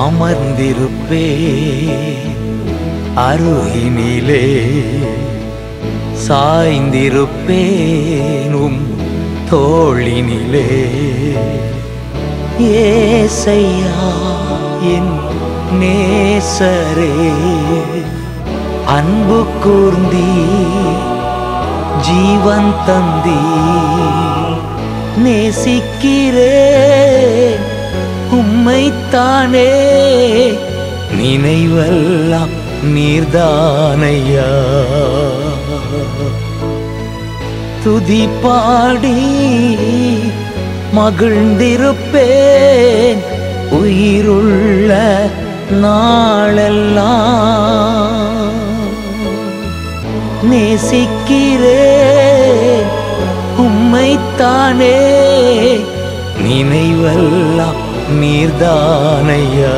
அமர்ந்திருப்பே அருகினிலே சாய்ந்திருப்பேனும் தோளினிலே ஏசையா என் நேசரே அன்பு கூர்ந்தீ ஜீவன் தந்தீ நேசிக்கிறேன் உம்மைத்தானே நினைவெல்லாம் நீர்தானையா துதி பாடி மகிழ்ந்திருப்பேன் உயிருள்ள நாளெல்லாம் நேசிக்கிறேன் உம்மைத்தானே நினைவெல்லாம் நீர்தானையா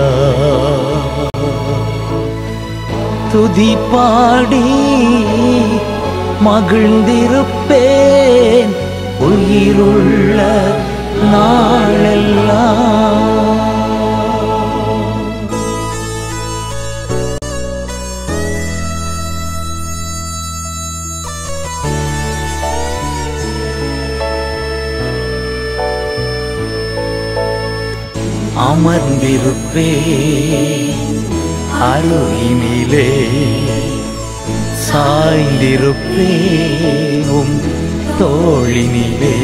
துதி பாடி மகிழ்ந்திருப்பேன் உயிருள்ள நாளெல்லாம் அமர்ந்திருப்பே அருகினிலே சாய்ந்திருப்பேனும் தோளினிலே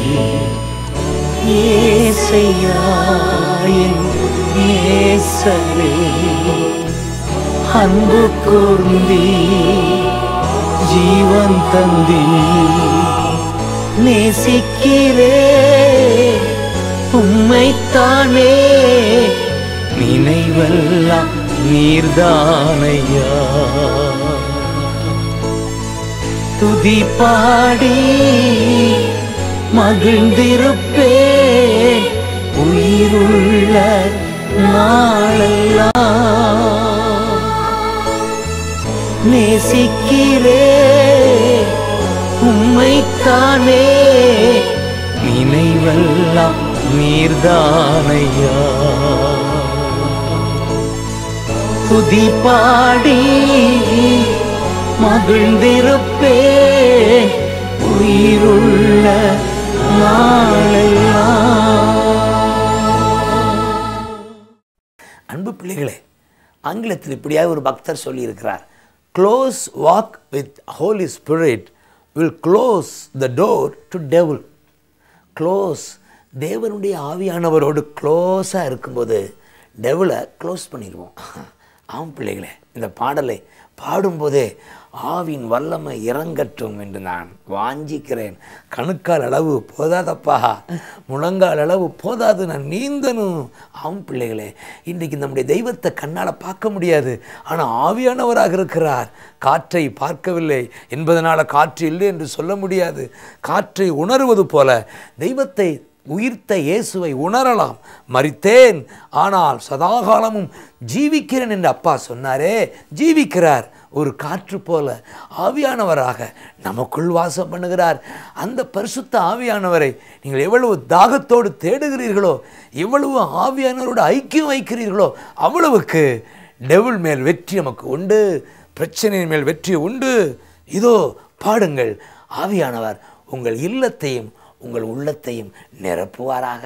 ஏசையாயின் நேசரே அன்பு கூர்ந்தி ஜீவன் தந்தி நேசிக்கிறே உம்மைத்தானே நினைவெல்லாம் நீர்தானையா துதி பாடி மகிழ்ந்திருப்பேன் உயிருள்ள நாளெல்லாம் நேசிக்கிறே உம்மைத்தானே நினைவெல்லாம் நீர்தானையா துதி பாடி மகிழ்ந்திருப்பேன் உயிருள்ள நாளெல்லாம் அன்பு பிள்ளைகளே ஆங்கிலத்தில் இப்படியாக ஒரு பக்தர் சொல்லியிருக்கிறார் close walk with Holy Spirit will close the door to devil close தேவனுடைய ஆவியானவரோடு க்ளோஸாக இருக்கும்போது டெவலை க்ளோஸ் பண்ணிடுவோம் ஆம் பிள்ளைகளே இந்த பாடலை பாடும்போதே ஆவின் வல்லமை இறங்கட்டும் என்று நான் வாஞ்சிக்கிறேன் கணுக்கால் அளவு போதாதப்பா முழங்கால் அளவு போதாது நான் நீந்தணும் ஆம் பிள்ளைகளே இன்றைக்கு நம்முடைய தெய்வத்தை கண்ணால் பார்க்க முடியாது ஆனால் ஆவியானவராக இருக்கிறார் காற்றை பார்க்கவில்லை என்பதனால் காற்று இல்லை என்று சொல்ல முடியாது காற்றை உணர்வது போல தெய்வத்தை உயிர்த்த இயேசுவை உணரலாம் மறித்தேன் ஆனால் சதாகாலமும் ஜீவிக்கிறேன் என்று அப்பா சொன்னாரே ஜீவிக்கிறார் ஒரு காற்று போல ஆவியானவராக நமக்குள் வாசம் பண்ணுகிறார் அந்த பரிசுத்த ஆவியானவரை நீங்கள் எவ்வளவு தாகத்தோடு தேடுகிறீர்களோ எவ்வளவு ஆவியானவரோடு ஐக்கியம் வைக்கிறீர்களோ அவ்வளவுக்கு டெவில் மேல் வெற்றி நமக்கு உண்டு பிரச்சனையின் மேல் வெற்றி உண்டு இதோ பாடுங்கள் ஆவியானவர் உங்கள் இல்லத்தையும் உங்கள் உள்ளத்தையும் நிரப்புவாராக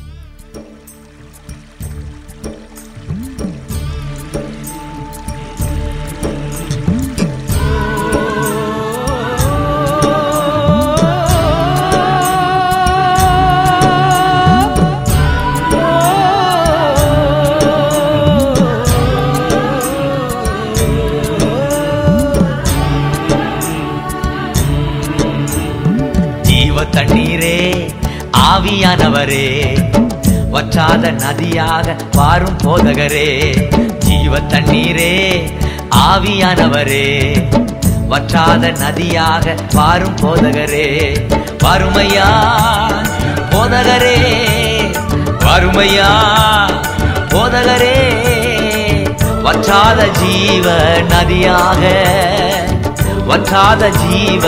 ஜீவ தண்ணீரே ஆவியானவரே வற்றாத நதியாக வாரும் போதகரே ஜீவ தண்ணீரே ஆவியானவரே வற்றாத நதியாக வாரும் போதகரே வறுமையா போதகரே வறுமையா போதகரே வற்றாத ஜீவ நதியாக வற்றாத ஜீவ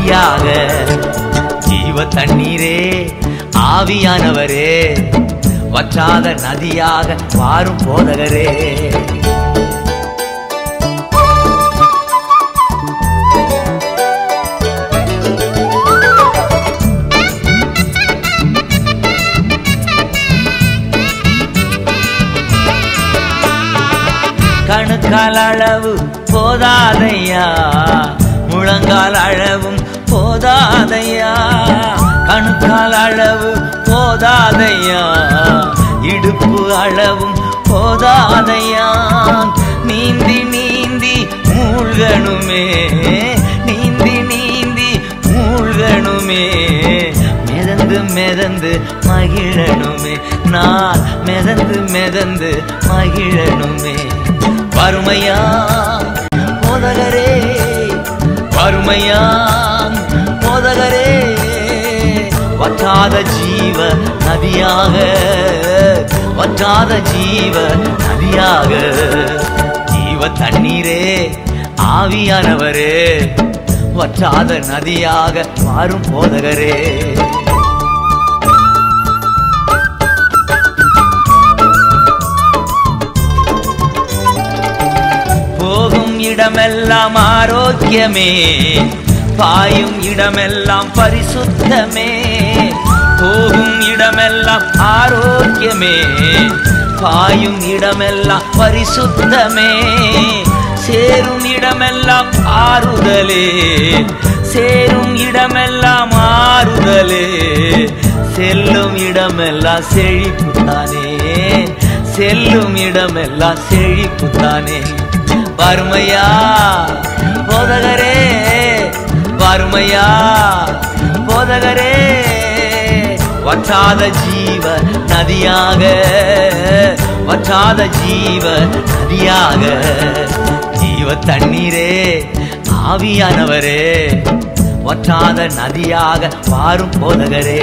நதியாக ஜீவ தண்ணீரே ஆவியானவரே வற்றாத நதியாக வாரும் போதகரே கணுக்கால் அளவு போதாதையா முழங்கால் அளவும் போதாதையா கணுக்கால் அளவு போதாதையா இடுப்பு அளவும் போதாதையா நீந்தி நீந்தி மூழ்கணுமே நீந்தி நீந்தி மூழ்கணுமே மிதந்து மிதந்து மகிழணுமே நான் மிதந்து மிதந்து மகிழணுமே வறுமையா போதகரே வறுமையா போதகரே வற்றாத ஜீவ நதியாக வற்றாத ஜீவ நதியாக ஜீவ தண்ணீரே ஆவியானவரே வற்றாத நதியாக மாறும் போதகரே போகும் இடமெல்லாம் ஆரோக்கியமே பாயும் இடமெல்லாம் பரிசுத்தமே போகும் இடமெல்லாம் ஆரோக்கியமே பாயும் இடமெல்லாம் பரிசுத்தமே சேரும் இடமெல்லாம் ஆறுதலே சேரும் இடமெல்லாம் ஆறுதலே செல்லும் இடமெல்லாம் செழிப்புத்தானே செல்லும் இடமெல்லாம் செழிப்புத்தானே வறுமையா போதகரே வறுமையா போதகரே வற்றாத ஜீவ நதியாக வற்றாத ஜீவ நதியாக ஜீவ தண்ணீரே ஆவியானவரே வற்றாத நதியாக வாரும் போதகரே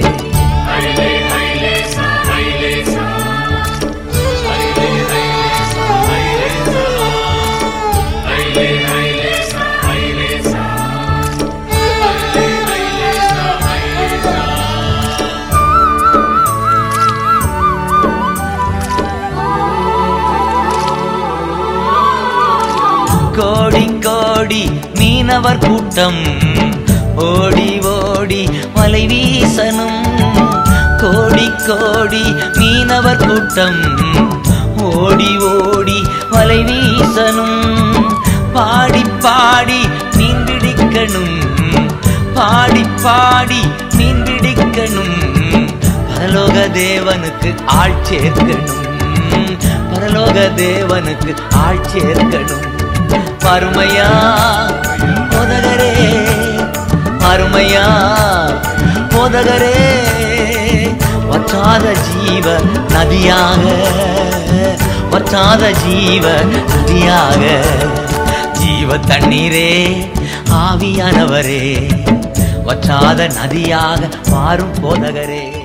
கோடி கோடி மீனவர் கூட்டம் ஓடி ஓடி வலை வீசனும் கோடி கோடி மீனவர் கூட்டம் ஓடி ஓடி வலை வீசனும் பாடி பாடி மீன் பிடிக்கணும் பாடி பாடி மீன் பிடிக்கணும் பரலோக தேவனுக்கு ஆள் சேர்க்கணும் பரலோக தேவனுக்கு ஆள் சேர்க்கணும் பருமையா போதகரே பருமையா போதகரே வற்றாத ஜீவ நதியாக வற்றாத ஜீவ நதியாக ஜீவ தண்ணீரே ஆவியானவரே வற்றாத நதியாக மாறும் போதகரே